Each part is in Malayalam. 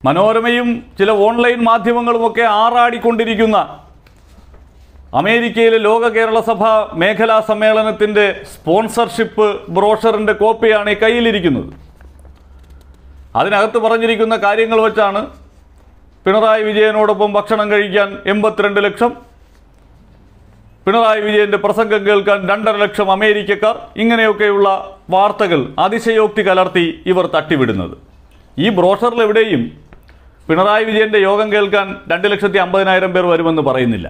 മനോരമയും ചില ഓൺലൈൻ മാധ്യമങ്ങളുമൊക്കെ ആറാടിക്കൊണ്ടിരിക്കുന്ന അമേരിക്കയിലെ ലോക കേരള സഭ മേഖലാ സമ്മേളനത്തിൻ്റെ സ്പോൺസർഷിപ്പ് ബ്രോഷറിൻ്റെ കോപ്പിയാണ് ഈ കയ്യിലിരിക്കുന്നത് അതിനകത്ത് പറഞ്ഞിരിക്കുന്ന കാര്യങ്ങൾ വെച്ചാണ് പിണറായി വിജയനോടൊപ്പം ഭക്ഷണം കഴിക്കാൻ എൺപത്തിരണ്ട് ലക്ഷം പിണറായി വിജയന്റെ പ്രസംഗം കേൾക്കാൻ രണ്ടര ലക്ഷം അമേരിക്കക്കാർ ഇങ്ങനെയൊക്കെയുള്ള വാർത്തകൾ അതിശയോക്തി കലർത്തി ഇവർ തട്ടിവിടുന്നത് ഈ ബ്രോഷറിൽ എവിടെയും പിണറായി വിജയന്റെ യോഗം കേൾക്കാൻ രണ്ട് ലക്ഷത്തി അമ്പതിനായിരം പേർ വരുമെന്ന് പറയുന്നില്ല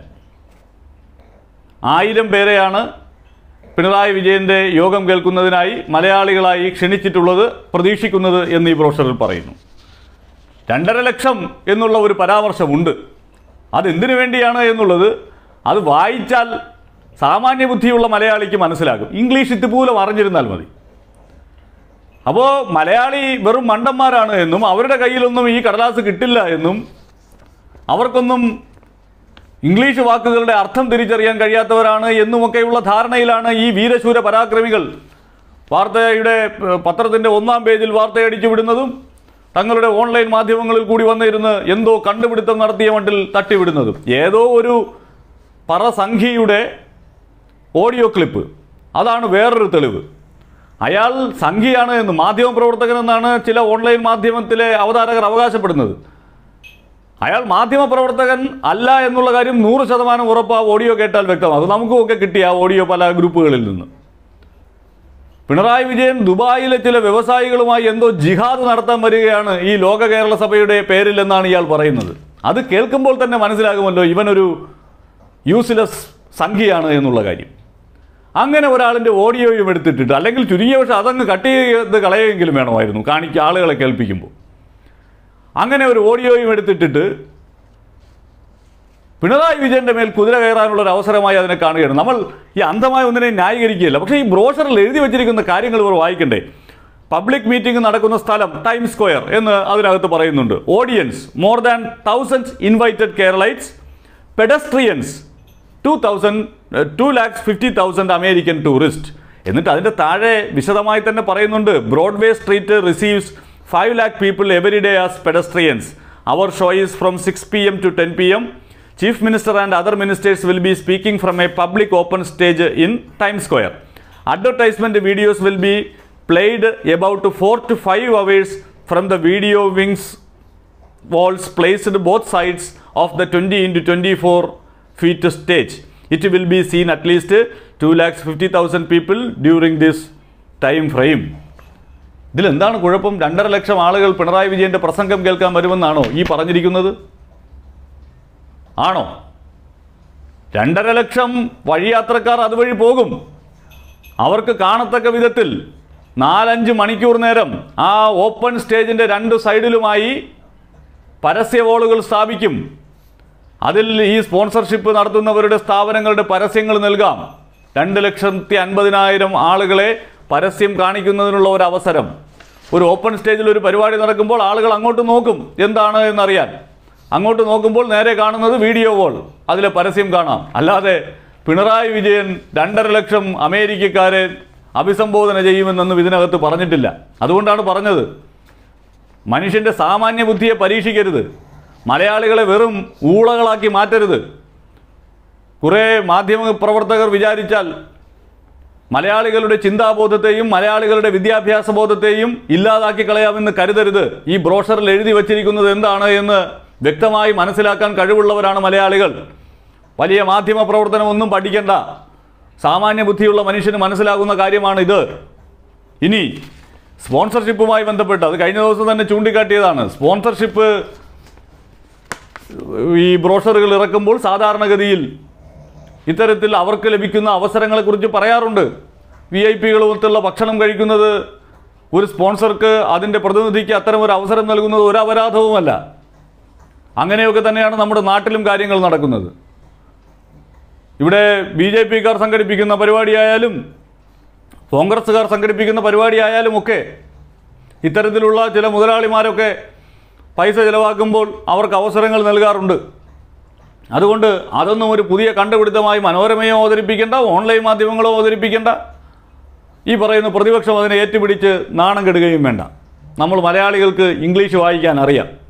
ആയിരം പേരെയാണ് പിണറായി വിജയന്റെ യോഗം കേൾക്കുന്നതിനായി മലയാളികളായി ക്ഷണിച്ചിട്ടുള്ളത് പ്രതീക്ഷിക്കുന്നത് എന്ന് ഈ ബ്രോഷറിൽ പറയുന്നു രണ്ടര ലക്ഷം എന്നുള്ള ഒരു പരാമർശമുണ്ട് അതെന്തിനു വേണ്ടിയാണ് എന്നുള്ളത് അത് വായിച്ചാൽ സാമാന്യ ബുദ്ധിയുള്ള മലയാളിക്ക് മനസ്സിലാകും ഇംഗ്ലീഷ് ഇതുപോലും അറിഞ്ഞിരുന്നാൽ മതി അപ്പോൾ മലയാളി വെറും മണ്ടന്മാരാണ് എന്നും അവരുടെ കയ്യിലൊന്നും ഈ കടലാസ് കിട്ടില്ല എന്നും അവർക്കൊന്നും ഇംഗ്ലീഷ് വാക്കുകളുടെ അർത്ഥം തിരിച്ചറിയാൻ കഴിയാത്തവരാണ് എന്നുമൊക്കെയുള്ള ധാരണയിലാണ് ഈ വീരശൂര പരാക്രമികൾ വാർത്തയുടെ ഏഹ്, പത്രത്തിൻ്റെ ഒന്നാം പേജിൽ വാർത്തയടിച്ചു വിടുന്നതും തങ്ങളുടെ ഓൺലൈൻ മാധ്യമങ്ങളിൽ കൂടി വന്നിരുന്ന് എന്തോ കണ്ടുപിടുത്തം നടത്തിയ മട്ടിൽ തട്ടിവിടുന്നതും ഏതോ ഒരു പറസംഖ്യയുടെ ഓഡിയോ ക്ലിപ്പ് അതാണ് വേറൊരു തെളിവ് അയാൾ സംഖ്യയാണ് എന്ന് മാധ്യമപ്രവർത്തകൻ എന്നാണ് ചില ഓൺലൈൻ മാധ്യമത്തിലെ അവതാരകർ അവകാശപ്പെടുന്നത് അയാൾ മാധ്യമപ്രവർത്തകൻ അല്ല എന്നുള്ള കാര്യം നൂറ് ശതമാനം ഉറപ്പ് ആ ഓഡിയോ കേട്ടാൽ വ്യക്തമാകും നമുക്കുമൊക്കെ കിട്ടിയ ആ ഓഡിയോ പല ഗ്രൂപ്പുകളിൽ നിന്ന് പിണറായി വിജയൻ ദുബായിലെ ചില വ്യവസായികളുമായി എന്തോ ജിഹാദ് നടത്താൻ വരികയാണ് ഈ ലോക കേരള സഭയുടെ പേരിൽ എന്നാണ് ഇയാൾ പറയുന്നത് അത് കേൾക്കുമ്പോൾ തന്നെ മനസ്സിലാകുമല്ലോ ഇവനൊരു യൂസ്ലെസ് സംഖ്യയാണ് എന്നുള്ള കാര്യം അങ്ങനെ ഒരാളിൻ്റെ ഓഡിയോയും എടുത്തിട്ടിട്ട് അല്ലെങ്കിൽ ചുരുങ്ങിയ പക്ഷെ അതങ്ങ് കട്ട് ചെയ്ത് കളയുമെങ്കിലും വേണമായിരുന്നു കാണിക്കുക ആളുകളെ കേൾപ്പിക്കുമ്പോൾ അങ്ങനെ ഒരു ഓഡിയോയും എടുത്തിട്ടിട്ട് പിണറായി വിജയന്റെ മേൽ കുതിര കയറാനുള്ള ഒരു അവസരമായി അതിനെ കാണുകയാണ് നമ്മൾ ഈ അന്ധമായ ഒന്നിനെയും ന്യായീകരിക്കുകയില്ല പക്ഷേ ഈ ബ്രോഷറിൽ എഴുതി വെച്ചിരിക്കുന്ന കാര്യങ്ങൾ ഇവർ വായിക്കണ്ടേ പബ്ലിക് മീറ്റിംഗ് നടക്കുന്ന സ്ഥലം ടൈം സ്ക്വയർ എന്ന് അതിനകത്ത് പറയുന്നുണ്ട് audience more than thousand invited Keralites pedestrians two thousand to lakhs fifty thousand American tourist എന്നിട്ട് അതിൻ്റെ താഴെ വിശദമായി തന്നെ പറയുന്നുണ്ട് Broadway street receives five lakh people every day as pedestrians our show is from six P M to ten P M chief minister and other ministers will be speaking from a public open stage in time square advertisement videos will be played about four to five hours from the video wings walls placed both sides of the 20 into 24 feet stage. It will be seen at least 2 lakhs 50,000 people during this time frame. ഇതിൽ എന്താണ് കുഴപ്പം രണ്ടര ലക്ഷം ആളുകൾ പിണറായി വിജയന്റെ പ്രസംഗം കേൾക്കാൻ വരുമെന്നാണോ ഈ പറഞ്ഞിരിക്കുന്നത് ആണോ രണ്ടര ലക്ഷം വഴിയാത്രക്കാർ അതുവഴി പോകും അവർക്ക് കാണത്തക്ക വിധത്തിൽ നാലഞ്ച് മണിക്കൂർ നേരം ആ ഓപ്പൺ സ്റ്റേജിന്റെ രണ്ട് സൈഡിലുമായി പരസ്യ വോളുകൾ സ്ഥാപിക്കും അതിൽ ഈ സ്പോൺസർഷിപ്പ് നടത്തുന്നവരുടെ സ്ഥാപനങ്ങളുടെ പരസ്യങ്ങൾ നൽകാം രണ്ട് ലക്ഷത്തി അൻപതിനായിരം ആളുകളെ പരസ്യം കാണിക്കുന്നതിനുള്ള ഒരു അവസരം ഒരു ഓപ്പൺ സ്റ്റേജിൽ ഒരു പരിപാടി നടക്കുമ്പോൾ ആളുകൾ അങ്ങോട്ട് നോക്കും എന്താണ് എന്നറിയാൻ അങ്ങോട്ട് നോക്കുമ്പോൾ നേരെ കാണുന്നത് വീഡിയോ വോൾ അതിലെ പരസ്യം കാണാം അല്ലാതെ പിണറായി വിജയൻ രണ്ടര ലക്ഷം അമേരിക്കക്കാരെ അഭിസംബോധന ചെയ്യുമെന്നൊന്നും ഇതിനകത്ത് പറഞ്ഞിട്ടില്ല അതുകൊണ്ടാണ് പറഞ്ഞത് മനുഷ്യന്റെ സാമാന്യ ബുദ്ധിയെ പരീക്ഷിക്കരുത് മലയാളികളെ വെറും ഊളകളാക്കി മാറ്റരുത് കുറേ മാധ്യമ പ്രവർത്തകർ വിചാരിച്ചാൽ മലയാളികളുടെ ചിന്താബോധത്തെയും മലയാളികളുടെ വിദ്യാഭ്യാസ ബോധത്തെയും ഇല്ലാതാക്കി കളയാമെന്ന് കരുതരുത് ഈ ബ്രോഷറിൽ എഴുതി വച്ചിരിക്കുന്നത് എന്താണ് എന്ന് വ്യക്തമായി മനസ്സിലാക്കാൻ കഴിവുള്ളവരാണ് മലയാളികൾ വലിയ മാധ്യമ പ്രവർത്തനം ഒന്നും പഠിക്കണ്ട സാമാന്യ ബുദ്ധിയുള്ള മനുഷ്യന് മനസ്സിലാകുന്ന കാര്യമാണ് ഇത് ഇനി സ്പോൺസർഷിപ്പുമായി ബന്ധപ്പെട്ട് അത് കഴിഞ്ഞ ദിവസം തന്നെ ചൂണ്ടിക്കാട്ടിയതാണ് സ്പോൺസർഷിപ്പ് ഈ ബ്രോഷറുകൾ ഇറക്കുമ്പോൾ സാധാരണഗതിയിൽ ഇത്തരത്തിൽ അവർക്ക് ലഭിക്കുന്ന അവസരങ്ങളെക്കുറിച്ച് പറയാറുണ്ട് വി ഐ പികളുമൊത്തുള്ള ഭക്ഷണം കഴിക്കുന്നത് ഒരു സ്പോൺസർക്ക് അതിൻ്റെ പ്രതിനിധിക്ക് അത്തരം ഒരു അവസരം നൽകുന്നത് ഒരു അപരാധവുമല്ല അങ്ങനെയൊക്കെ തന്നെയാണ് നമ്മുടെ നാട്ടിലും കാര്യങ്ങൾ നടക്കുന്നത് ഇവിടെ ബി ജെ പിക്കാർ സംഘടിപ്പിക്കുന്ന പരിപാടിയായാലും കോൺഗ്രസ്സുകാർ സംഘടിപ്പിക്കുന്ന പരിപാടിയായാലും ഒക്കെ ഇത്തരത്തിലുള്ള ചില മുതലാളിമാരൊക്കെ പൈസ ചിലവാക്കുമ്പോൾ അവർക്ക് അവസരങ്ങൾ നൽകാറുണ്ട് അതുകൊണ്ട് അതൊന്നും ഒരു പുതിയ കണ്ടുപിടുത്തമായി മനോരമയോ അവതരിപ്പിക്കേണ്ട ഓൺലൈൻ മാധ്യമങ്ങളോ അവതരിപ്പിക്കേണ്ട ഈ പറയുന്ന പ്രതിപക്ഷം അതിനെ ഏറ്റുപിടിച്ച് നാണം കെടുകയും വേണ്ട നമ്മൾ മലയാളികൾക്ക് ഇംഗ്ലീഷ് വായിക്കാൻ അറിയാം